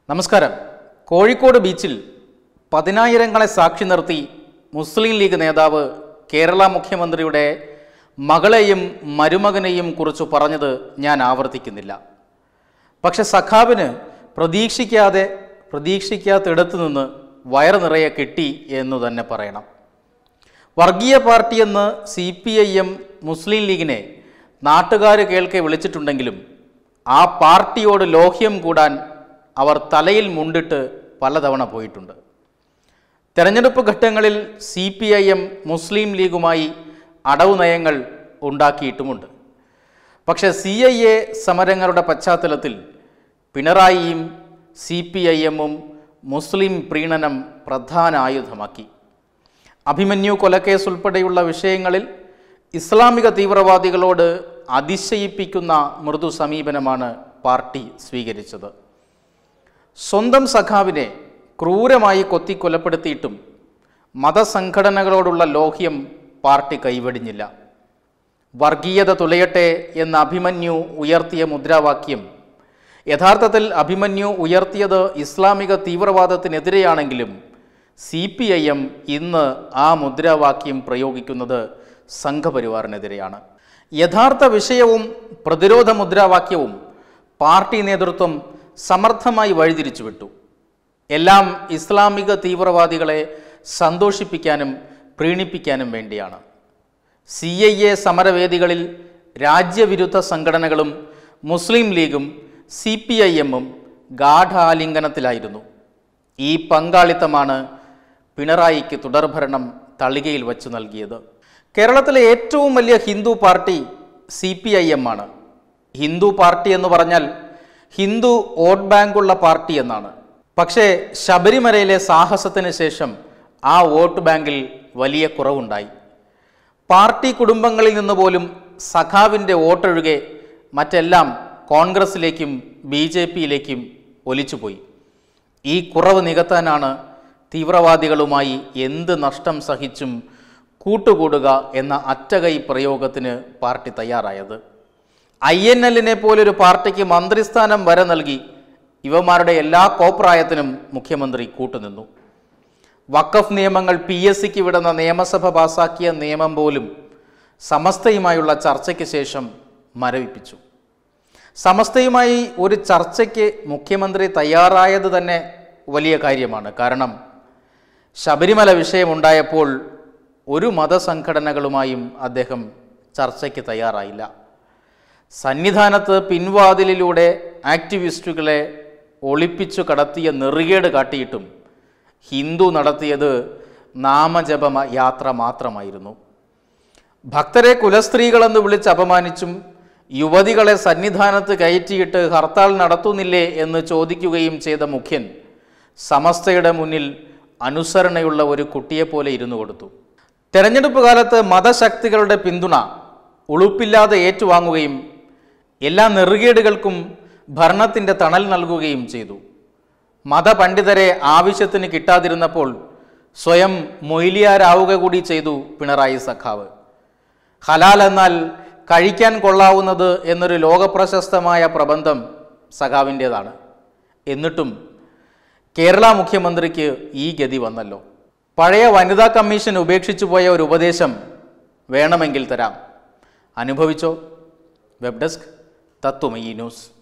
നമസ്കാരം കോഴിക്കോട് ബീച്ചിൽ പതിനായിരങ്ങളെ സാക്ഷി നിർത്തി മുസ്ലിം ലീഗ് നേതാവ് കേരള മുഖ്യമന്ത്രിയുടെ മകളെയും മരുമകനെയും കുറിച്ച് പറഞ്ഞത് ഞാൻ ആവർത്തിക്കുന്നില്ല പക്ഷെ സഖാവിന് പ്രതീക്ഷിക്കാതെ പ്രതീക്ഷിക്കാത്തിടത്തു നിന്ന് വയറ് നിറയെ കിട്ടി എന്നു തന്നെ പറയണം വർഗീയ പാർട്ടിയെന്ന് സി പി ഐ എം മുസ്ലിം ലീഗിനെ നാട്ടുകാർ കേൾക്കെ വിളിച്ചിട്ടുണ്ടെങ്കിലും ആ പാർട്ടിയോട് ലോഹ്യം കൂടാൻ അവർ തലയിൽ മുണ്ടിട്ട് പലതവണ പോയിട്ടുണ്ട് തെരഞ്ഞെടുപ്പ് ഘട്ടങ്ങളിൽ സി പി ഐ എം മുസ്ലിം ലീഗുമായി അടവ് നയങ്ങൾ ഉണ്ടാക്കിയിട്ടുമുണ്ട് പക്ഷേ സി ഐ എ സമരങ്ങളുടെ പശ്ചാത്തലത്തിൽ പിണറായിയും സി പി ഐ എമ്മും മുസ്ലിം പ്രീണനം പ്രധാന ആയുധമാക്കി അഭിമന്യു കൊലക്കേസ് ഉൾപ്പെടെയുള്ള വിഷയങ്ങളിൽ ഇസ്ലാമിക തീവ്രവാദികളോട് അതിശയിപ്പിക്കുന്ന മൃദു സമീപനമാണ് പാർട്ടി സ്വീകരിച്ചത് സ്വന്തം സഖാവിനെ ക്രൂരമായി കൊത്തിക്കൊലപ്പെടുത്തിയിട്ടും മതസംഘടനകളോടുള്ള ലോഹ്യം പാർട്ടി കൈവെടിഞ്ഞില്ല വർഗീയത തുലയട്ടെ എന്ന അഭിമന്യു ഉയർത്തിയ മുദ്രാവാക്യം യഥാർത്ഥത്തിൽ അഭിമന്യു ഉയർത്തിയത് ഇസ്ലാമിക തീവ്രവാദത്തിനെതിരെയാണെങ്കിലും സി പി ഐ എം ഇന്ന് ആ മുദ്രാവാക്യം പ്രയോഗിക്കുന്നത് സംഘപരിവാറിനെതിരെയാണ് യഥാർത്ഥ വിഷയവും പ്രതിരോധ മുദ്രാവാക്യവും പാർട്ടി നേതൃത്വം സമർത്ഥമായി വഴിതിരിച്ചു വിട്ടു എല്ലാം ഇസ്ലാമിക തീവ്രവാദികളെ സന്തോഷിപ്പിക്കാനും പ്രീണിപ്പിക്കാനും വേണ്ടിയാണ് സി ഐ എ സമരവേദികളിൽ രാജ്യവിരുദ്ധ സംഘടനകളും മുസ്ലിം ലീഗും സി പി ഐ എമ്മും ഗാഠാലിംഗനത്തിലായിരുന്നു ഈ പങ്കാളിത്തമാണ് പിണറായിക്ക് തുടർഭരണം തളികയിൽ വച്ചു നൽകിയത് കേരളത്തിലെ ഏറ്റവും വലിയ ഹിന്ദു party C P I M ആണ് ഹിന്ദു പാർട്ടി എന്ന് പറഞ്ഞാൽ ഹിന്ദു വോട്ട് ബാങ്കുള്ള പാർട്ടി എന്നാണ് പക്ഷേ ശബരിമലയിലെ സാഹസത്തിന് ശേഷം ആ വോട്ട് ബാങ്കിൽ വലിയ കുറവുണ്ടായി പാർട്ടി കുടുംബങ്ങളിൽ നിന്ന് പോലും സഖാവിൻ്റെ വോട്ടൊഴികെ മറ്റെല്ലാം കോൺഗ്രസിലേക്കും ബി ജെ പിയിലേക്കും ഒലിച്ചുപോയി ഈ കുറവ് നികത്താനാണ് തീവ്രവാദികളുമായി എന്ത് നഷ്ടം സഹിച്ചും കൂട്ടുകൂടുക എന്ന അറ്റകൈ പ്രയോഗത്തിന് പാർട്ടി തയ്യാറായത് ഐ എൻ എല്ലിനെ പോലൊരു പാർട്ടിക്ക് മന്ത്രിസ്ഥാനം വരെ നൽകി ഇവന്മാരുടെ എല്ലാ കോപ്രായത്തിനും മുഖ്യമന്ത്രി കൂട്ടുനിന്നു വഖഫ് നിയമങ്ങൾ പി എസ് സിക്ക് വിടുന്ന നിയമസഭ പാസാക്കിയ നിയമം പോലും സമസ്തയുമായുള്ള ചർച്ചയ്ക്ക് ശേഷം മരവിപ്പിച്ചു സമസ്തയുമായി ഒരു ചർച്ചയ്ക്ക് മുഖ്യമന്ത്രി തയ്യാറായത് തന്നെ വലിയ കാര്യമാണ് കാരണം ശബരിമല വിഷയമുണ്ടായപ്പോൾ ഒരു മതസംഘടനകളുമായും അദ്ദേഹം ചർച്ചയ്ക്ക് തയ്യാറായില്ല സന്നിധാനത്ത് പിൻവാതിലിലൂടെ ആക്ടിവിസ്റ്റുകളെ ഒളിപ്പിച്ചു കടത്തിയ നെറുകേട് കാട്ടിയിട്ടും ഹിന്ദു നടത്തിയത് നാമജപ മ- യാത്ര മാത്രമായിരുന്നു ഭക്തരെ കുലസ്ത്രീകളെന്ന് വിളിച്ച് അപമാനിച്ചും യുവതികളെ സന്നിധാനത്ത് കയറ്റിയിട്ട് ഹർത്താൽ നടത്തുന്നില്ലേ എന്ന് ചോദിക്കുകയും ചെയ്ത മുഖ്യൻ സമസ്തയുടെ മുന്നിൽ അനുസരണയുള്ള ഒരു കുട്ടിയെപ്പോലെ ഇരുന്നു കൊടുത്തു തെരഞ്ഞെടുപ്പ് കാലത്ത് മതശക്തികളുടെ പിന്തുണ ഉളുപ്പില്ലാതെ ഏറ്റുവാങ്ങുകയും എല്ലാ നെറുകേടുകൾക്കും ഭരണത്തിൻ്റെ തണൽ നൽകുകയും ചെയ്തു മതപണ്ഡിതരെ ആവശ്യത്തിന് കിട്ടാതിരുന്നപ്പോൾ സ്വയം മൊയ്ലിയാരാവുക കൂടി ചെയ്തു പിണറായി സഖാവ് ഹലാൽ എന്നാൽ കഴിക്കാൻ കൊള്ളാവുന്നത് എന്നൊരു ലോകപ്രശസ്തമായ പ്രബന്ധം സഖാവിൻ്റേതാണ് എന്നിട്ടും കേരള മുഖ്യമന്ത്രിക്ക് ഈ ഗതി വന്നല്ലോ പഴയ വനിതാ കമ്മീഷൻ ഉപേക്ഷിച്ചു പോയ ഒരു ഉപദേശം വേണമെങ്കിൽ തരാം അനുഭവിച്ചോ വെബ് ഡെസ്ക് തത്വമയി ന്യൂസ്